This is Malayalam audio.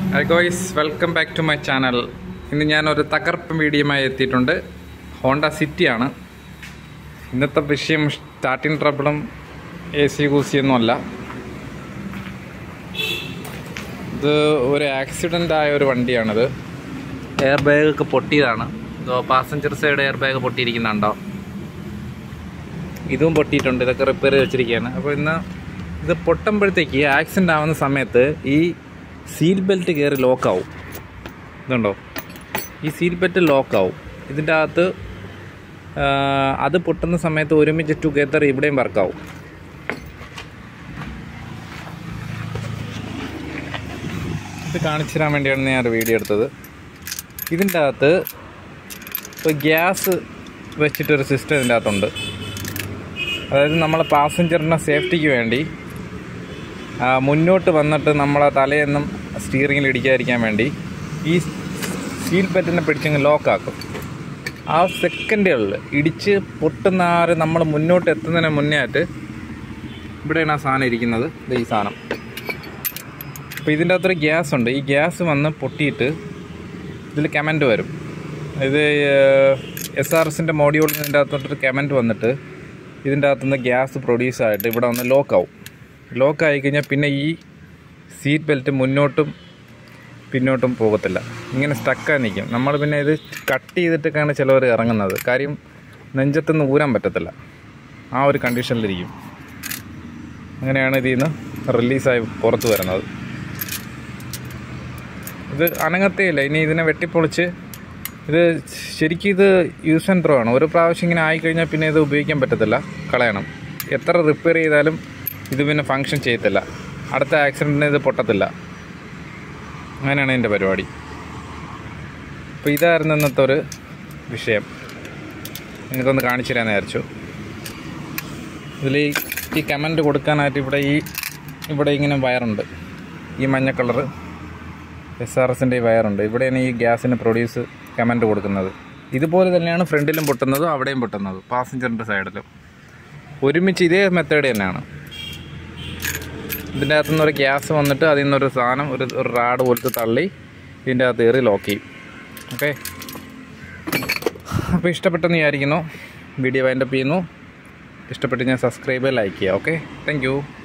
hi guys welcome back to my channel ഇന്ന് ഞാനൊരു തകർപ്പ് വീഡിയോയുമായി എത്തിയിട്ടുണ്ട് ഹോണ്ട സിറ്റിയാണ് ഇന്നത്തെ വിഷയം സ്റ്റാർട്ടിങ് ട്രബിളും എ സി കൂസിയൊന്നുമല്ല ഇത് ഒരു ആക്സിഡൻ്റ് ആയ ഒരു വണ്ടിയാണിത് എയർ ബാഗ് ഒക്കെ പൊട്ടിയതാണ് ഇതോ പാസഞ്ചർ സൈഡ് എയർ ബാഗ് പൊട്ടിയിരിക്കുന്നുണ്ടോ ഇതും പൊട്ടിയിട്ടുണ്ട് ഇതൊക്കെ റിപ്പയർ ചെയ്ത് വെച്ചിരിക്കുകയാണ് അപ്പോൾ ഇന്ന് ഇത് പൊട്ടുമ്പോഴത്തേക്ക് ആക്സിഡൻ്റ് ആവുന്ന സമയത്ത് ഈ സീൽ ബെൽറ്റ് കയറി ലോക്കാവും ഇതുണ്ടോ ഈ സീൽ ബെൽറ്റ് ലോക്കാവും ഇതിൻ്റെ അകത്ത് ആ, അത് പൊട്ടുന്ന സമയത്ത് ഒരുമിച്ച് ടുഗെദർ ഇവിടെയും വർക്കാവും ഇത് കാണിച്ചു തരാൻ വേണ്ടിയാണ് ഞാൻ ഒരു വീഡിയോ എടുത്തത് ഇതിൻ്റെ അകത്ത് ഇപ്പോൾ ഗ്യാസ് വെച്ചിട്ടൊരു സിസ്റ്റം ഇതിൻ്റെ അകത്തുണ്ട് അതായത് നമ്മളെ പാസഞ്ചറിൻ്റെ സേഫ്റ്റിക്ക് വേണ്ടി ആ, മുന്നോട്ട് വന്നിട്ട് നമ്മളെ തലയൊന്നും സ്റ്റിയറിങ്ങിൽ ഇടിക്കാതിരിക്കാൻ വേണ്ടി ഈ സീൽ ബെറ്റിനെ പിടിച്ചങ്ങ് ലോക്കാക്കും ആ സെക്കൻഡുകളിൽ ഇടിച്ച് പൊട്ടുന്ന ആ ഒരു നമ്മൾ മുന്നോട്ട് എത്തുന്നതിന് മുന്നേ ആയിട്ട് ഇവിടെയാണ് ആ സാധനം ഇരിക്കുന്നത് ഇത് ഈ സാധനം അപ്പോൾ ഇതിൻ്റെ അകത്തൊരു ഗ്യാസ് ഉണ്ട് ഈ ഗ്യാസ് വന്ന് പൊട്ടിയിട്ട് ഇതിൽ കമൻറ്റ് വരും ഇത് എസ് ആർ എസിൻ്റെ മോഡ്യൂളിൽ ഇതിൻ്റെ അകത്തോട്ടൊരു കമൻറ്റ് വന്നിട്ട് ഇതിൻ്റെ അകത്തുനിന്ന് ഗ്യാസ് പ്രൊഡ്യൂസ് ആയിട്ട് ഇവിടെ വന്ന് ലോക്കാവും ലോക്കായി കഴിഞ്ഞാൽ പിന്നെ ഈ സീറ്റ് ബെൽറ്റ് മുന്നോട്ടും പിന്നോട്ടും പോകത്തില്ല ഇങ്ങനെ സ്റ്റക്കായി നിൽക്കും നമ്മൾ പിന്നെ ഇത് കട്ട് ചെയ്തിട്ടൊക്കെയാണ് ചിലവർ ഇറങ്ങുന്നത് കാര്യം നെഞ്ചത്തുനിന്ന് ഊരാൻ പറ്റത്തില്ല ആ ഒരു കണ്ടീഷനിലിരിക്കും അങ്ങനെയാണ് ഇതിൽ നിന്ന് റിലീസായി പുറത്ത് വരുന്നത് ഇത് അനങ്ങത്തേയില്ല ഇനി ഇതിനെ വെട്ടിപ്പൊളിച്ച് ഇത് ശരിക്കും ഇത് യൂസ് ആൻഡ് ത്രോ ആണ് ഒരു പ്രാവശ്യം ഇങ്ങനെ ആയിക്കഴിഞ്ഞാൽ പിന്നെ ഇത് ഉപയോഗിക്കാൻ പറ്റത്തില്ല കളയണം എത്ര റിപ്പയർ ചെയ്താലും ഇത് പിന്നെ ഫങ്ഷൻ ചെയ്യത്തില്ല അടുത്ത ആക്സിഡൻറ്റിന് ഇത് പൊട്ടത്തില്ല അങ്ങനെയാണ് എൻ്റെ പരിപാടി അപ്പോൾ ഇതായിരുന്നു ഇന്നത്തെ ഒരു വിഷയം നിങ്ങൾക്കൊന്ന് കാണിച്ചു തരാമെന്ന് വിചാരിച്ചു ഇതിൽ ഈ ഈ കമൻറ്റ് കൊടുക്കാനായിട്ട് ഇവിടെ ഈ ഇവിടെ ഇങ്ങനെ വയറുണ്ട് ഈ മഞ്ഞ കളറ് എസ് ആർ എസിൻ്റെ ഈ വയറുണ്ട് ഇവിടെയാണ് ഈ ഗ്യാസിന് പ്രൊഡ്യൂസ് കമൻറ്റ് കൊടുക്കുന്നത് ഇതുപോലെ തന്നെയാണ് ഫ്രണ്ടിലും പൊട്ടുന്നതും അവിടെയും പൊട്ടുന്നത് പാസഞ്ചറിൻ്റെ സൈഡിലും ഒരുമിച്ച് ഇതേ മെത്തേഡ് തന്നെയാണ് ഇതിൻ്റെ അകത്തുനിന്ന് ഒരു ഗ്യാസ് വന്നിട്ട് അതിൽ നിന്നൊരു സാധനം ഒരു ഒരു റാഡ് പോലത്തെ തള്ളി ഇതിൻ്റെ അകത്ത് കയറി ലോക്ക് ചെയ്യും ഓക്കെ അപ്പോൾ ഇഷ്ടപ്പെട്ടെന്ന് വിചാരിക്കുന്നു വീഡിയോ വൈൻഡപ്പ് ചെയ്യുന്നു ഇഷ്ടപ്പെട്ട് ഞാൻ സബ്സ്ക്രൈബ് ലൈക്ക് ചെയ്യുക ഓക്കെ താങ്ക്